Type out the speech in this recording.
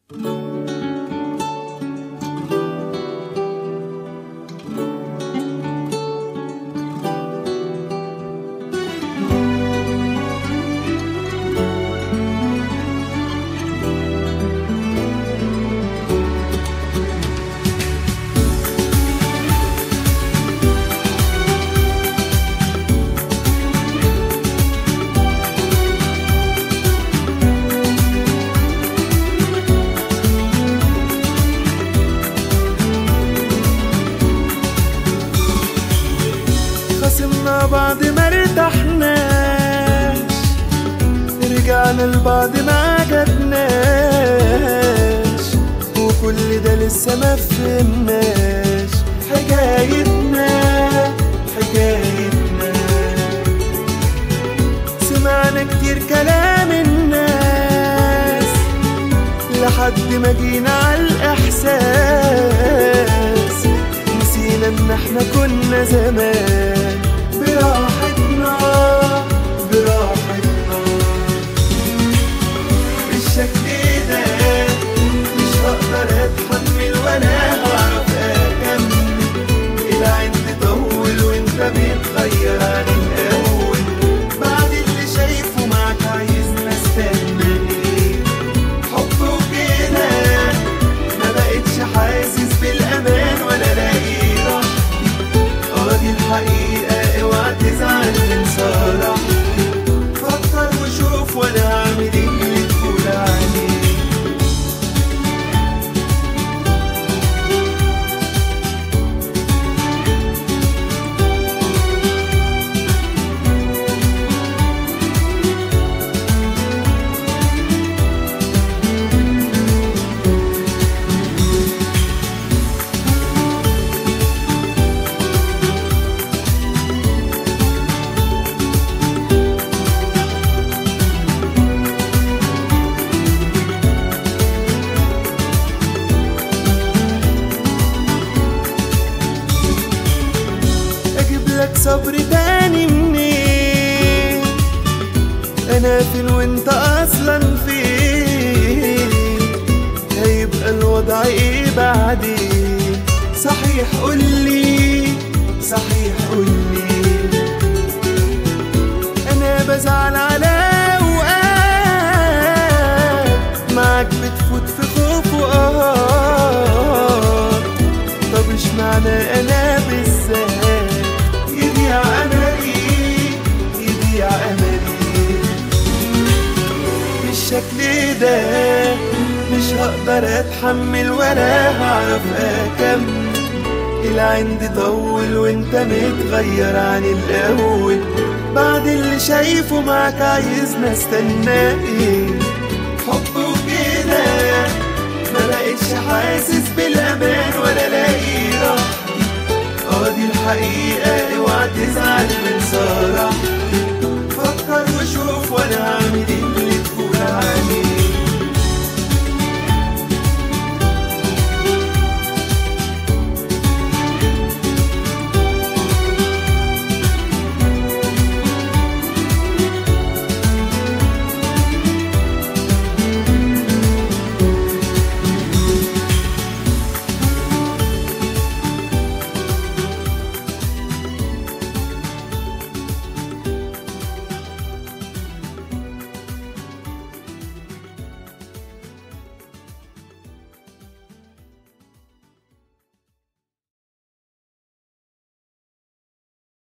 خصمنا بعض ما ارتحناش رجعنا لبعض ما عجبناش وكل ده لسه ما فهمناش حكايتنا حكايتنا سمعنا كتير كلام الناس لحد ما جينا على الإحساس نسينا إن إحنا كنا زمان براحتنا براحتنا بالشكل ده مش هقدر أتحمل ولا هعرف أكمل العين تطول وأنت بتغير عن الأول بعد اللي شايفه معاك عايزنا استنى إيه حب وكده ما بقتش حاسس بالامان ولا لاقي راحتي اه دي الحقيقه اوعى تزعل من صراحتي فكر وشوف وانا هعمل ايه اللي تقول عليه اجيب لك صبر تاني منين انا فين وانت اصلا فين هيبقى الوضع ايه بعدين صحيح قولي صحيح قولي انا بزعل على اوقات معاك بتفوت في خوف وقهر طب اشمعنى انا بالذات يضيع املي يضيع املي بالشكل ده مش هقدر اتحمل ولا هعرف اكمل العين دي طول وانت متغير عن الاول بعد اللي شايفه معاك عايزنا استنى ايه